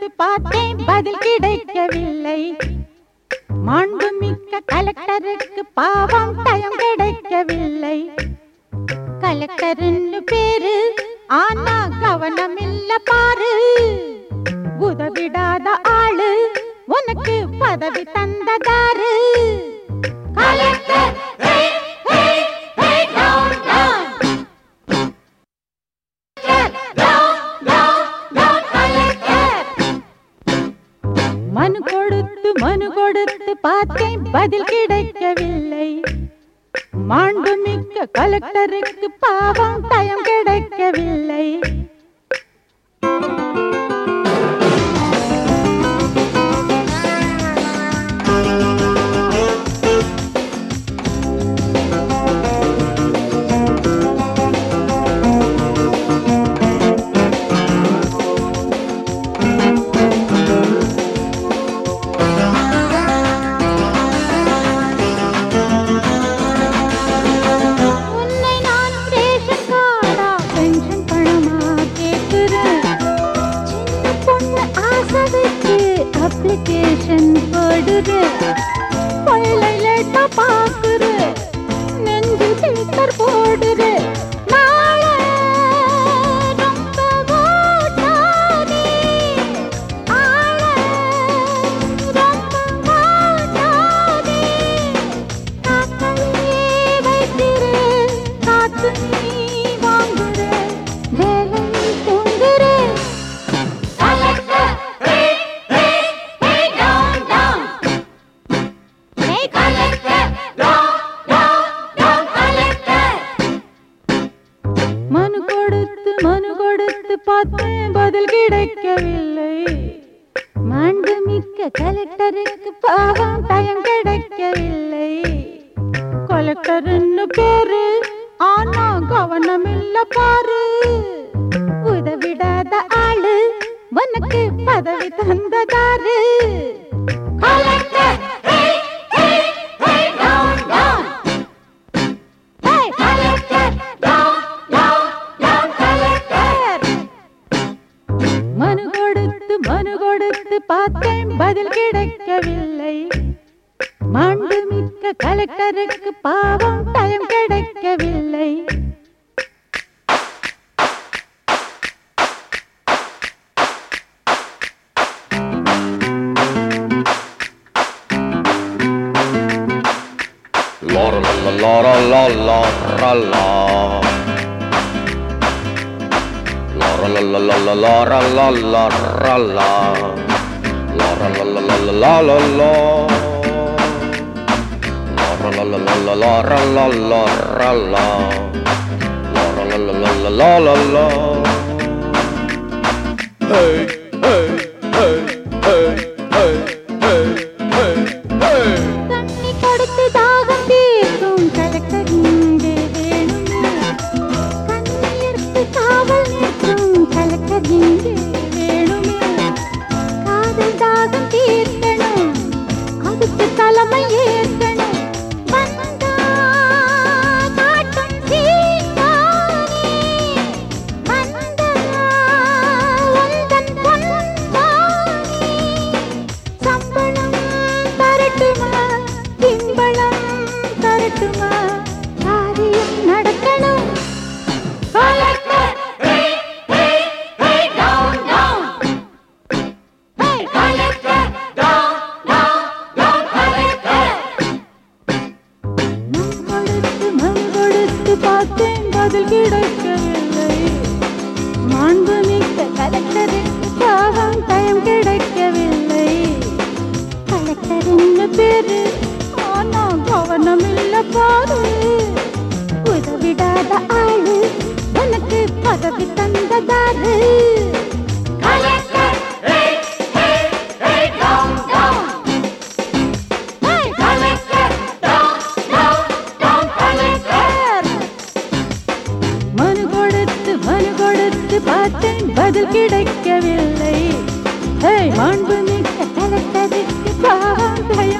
கொடுத்து பார்த்தேன் பதில் கிடைக்கவில்லை மாண்புமிக்க கலெக்டருக்கு பாவம் டயம் கிடைக்கவில்லை கலெக்டர்னு பேரு ஆனா கவனம் இல்ல பாரு உதவிடாத ஆளு உனக்கு பதவி தந்ததாரு கலெக்டர் மனு கொடுத்து மனு கொடுத்து பார்த்தேன் பதில் கிடைக்கவில்லை மாண்புமிக்க கலெக்டருக்கு பாவம் டயம் கிடைக்கவில்லை உன்னை நான் ரேஷன் கார்டா பென்ஷன் பணமா கேட்கிறேன் சின்ன பொண்ணு ஆசை வச்சு அப்ளிகேஷன் போடுறேன் பல்லை லேட்டா பாக்குறேன் நெஞ்சு ஃபில்டர் போடுறேன் நாளை ரொம்ப ஓட்டாதே. ஆளை ரொம்ப ஓட்டாதே. காக்கவே வைத்திரு, காத்து நீ வாங்குற, வேலை தூங்குற. Hey, collector! மனு கொடுத்து மனு கொடுத்து பார்த்தேன் பதில் கிடைக்கவில்லை மாண்புமிக்க கலெக்டருக்கு பாவம் டயம் கிடைக்கவில்லை கலெக்டர்னு பேரு ஆனா கவனம் இல்ல பாரு உதவிடாத ஆளு உனக்கு பதவி தந்ததாரு கலெக்டர் Hey, collector! மனு கொடுத்து மனு கொடுத்து பார்த்தேன் பதில் கிடைக்கவில்லை மாண்புமிக்க கலெக்டருக்கு பாவம் டயம் கிடைக்கவில்லை La la la la la la la la la. La la la la la la la la la la la la. La la la la la la la la la. La la la la la la la la la la la. La la la la la la la la. Hey, hey, hey, hey, hey, hey, hey, hey. தண்ணி கொடுத்து தாகம் தீர்க்கும் collector இங்கே வேணுமே கண்ணீருக்கு காவல் நிற்கும் collector இங்கே வேணுமே காதல் தாகம் தீர்க்கணும் அதுக்கு தலைமை ஏற்கணும் வந்தா காட்டும் சீதானே வந்தா உந்தன் பொன்வானே சம்பளம் தரட்டுமா பின்பளம் தரட்டுமா காரியம் நடக்கணும் மனு கொடுத்து மனு கொடுத்து பார்த்தேன் பதில் கிடைக்கவில்லை மாண்புமிக்க கலெக்டருக்கு பாவம் டயம் கிடைக்கவில்லை கலெக்டர் என்ன பேரு ஆனா கவனம் இல்ல பாரு உதவிடாத ஆளு உனக்கு பதவி தந்ததாரு Hey, மனு கொடுத்து மனு கொடுத்து பார்த்தேன் பதில் கிடைக்கவில்லை ஹே மாண்புமிக்க கலெக்டருக்கு பாவம்